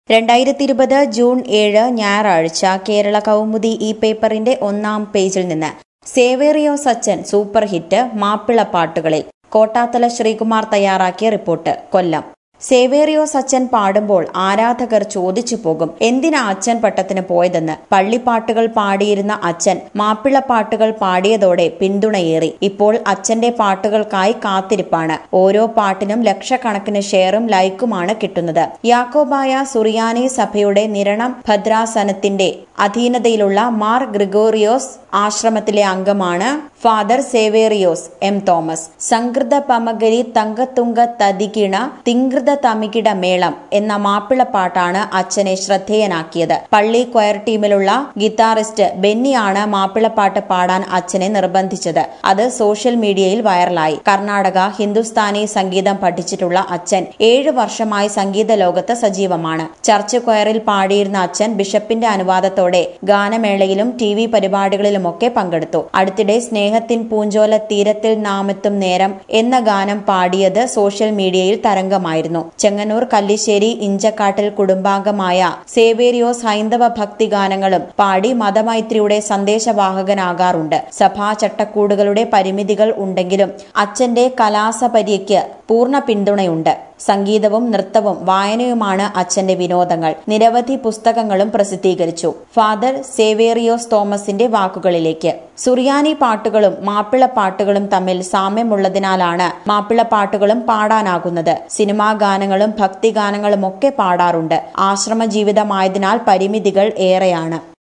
രണ്ടായിരത്തി ഇരുപത് ജൂൺ ഏഴ് ഞായറാഴ്ച കേരള കൗമുദി ഈ പേപ്പറിന്റെ ഒന്നാം പേജിൽ നിന്ന് സേവേറിയോ സച്ചൻ സൂപ്പർ ഹിറ്റ് മാപ്പിളപ്പാട്ടുകളിൽ കോട്ടാത്തല ശ്രീകുമാർ തയ്യാറാക്കിയ റിപ്പോർട്ട് കൊല്ലം സേവേറിയോ സച്ചൻ പാടുമ്പോൾ ആരാധകർ ചോദിച്ചു പോകും എന്തിനാ അച്ഛൻ പട്ടത്തിന് പോയതെന്ന് പള്ളിപ്പാട്ടുകൾ പാടിയിരുന്ന അച്ഛൻ മാപ്പിളപ്പാട്ടുകൾ പാടിയതോടെ പിന്തുണയേറി ഇപ്പോൾ അച്ഛന്റെ പാട്ടുകൾക്കായി കാത്തിരിപ്പാണ് ഓരോ പാട്ടിനും ലക്ഷക്കണക്കിന് ഷെയറും ലൈക്കുമാണ് കിട്ടുന്നത് യാക്കോബായ സുറിയാനി സഭയുടെ നിരണം ഭദ്രാസനത്തിന്റെ അധീനതയിലുള്ള മാർ ഗ്രിഗോറിയോസ് ആശ്രമത്തിലെ അംഗമാണ് ഫാദർ സേവേറിയോസ് എം തോമസ് സംകൃത പമഗരി തങ്കത്തുങ്ക തതികിണ തിങ്കൃത തമികിട മേളം എന്ന മാപ്പിളപ്പാട്ടാണ് അച്ഛനെ ശ്രദ്ധേയനാക്കിയത് പള്ളി ക്വയർ ടീമിലുള്ള ഗിത്താറിസ്റ്റ് ബെന്നിയാണ് മാപ്പിളപ്പാട്ട് പാടാൻ അച്ഛനെ നിർബന്ധിച്ചത് അത് സോഷ്യൽ മീഡിയയിൽ വൈറലായി കർണാടക ഹിന്ദുസ്ഥാനി സംഗീതം പഠിച്ചിട്ടുള്ള അച്ഛൻ ഏഴു വർഷമായി സംഗീത ലോകത്ത് സജീവമാണ് ചർച്ച് ക്വയറിൽ പാടിയിരുന്ന അച്ഛൻ ബിഷപ്പിന്റെ അനുവാദത്തോടെ ഗാനമേളയിലും ടി വി പരിപാടികളിലുമൊക്കെ പങ്കെടുത്തു അടുത്തിടെ സ്നേഹത്തിൻ പൂഞ്ചോല തീരത്തിൽ നാമെത്തും നേരം എന്ന ഗാനം പാടിയത് സോഷ്യൽ മീഡിയയിൽ തരംഗമായിരുന്നു ചെങ്ങന്നൂർ കല്ലിശ്ശേരി ഇഞ്ചക്കാട്ടിൽ കുടുംബാംഗമായ സേവേരിയോസ് ഹൈന്ദവ ഭക്തി ഗാനങ്ങളും പാടി മതമൈത്രിയുടെ സന്ദേശവാഹകനാകാറുണ്ട് സഭാ ചട്ടക്കൂടുകളുടെ പരിമിതികൾ ഉണ്ടെങ്കിലും അച്ഛന്റെ കലാസപര്യയ്ക്ക് പൂർണ്ണ പിന്തുണയുണ്ട് സംഗീതവും നൃത്തവും വായനയുമാണ് അച്ഛന്റെ വിനോദങ്ങൾ നിരവധി പുസ്തകങ്ങളും പ്രസിദ്ധീകരിച്ചു ഫാദർ സേവേറിയോസ് തോമസിന്റെ വാക്കുകളിലേക്ക് സുറിയാനി പാട്ടുകളും മാപ്പിള പാട്ടുകളും തമ്മിൽ സാമ്യമുള്ളതിനാലാണ് മാപ്പിള പാട്ടുകളും പാടാനാകുന്നത് സിനിമാ ഗാനങ്ങളും ഭക്തിഗാനങ്ങളും ഒക്കെ പാടാറുണ്ട് ആശ്രമ ജീവിതമായതിനാൽ പരിമിതികൾ ഏറെയാണ്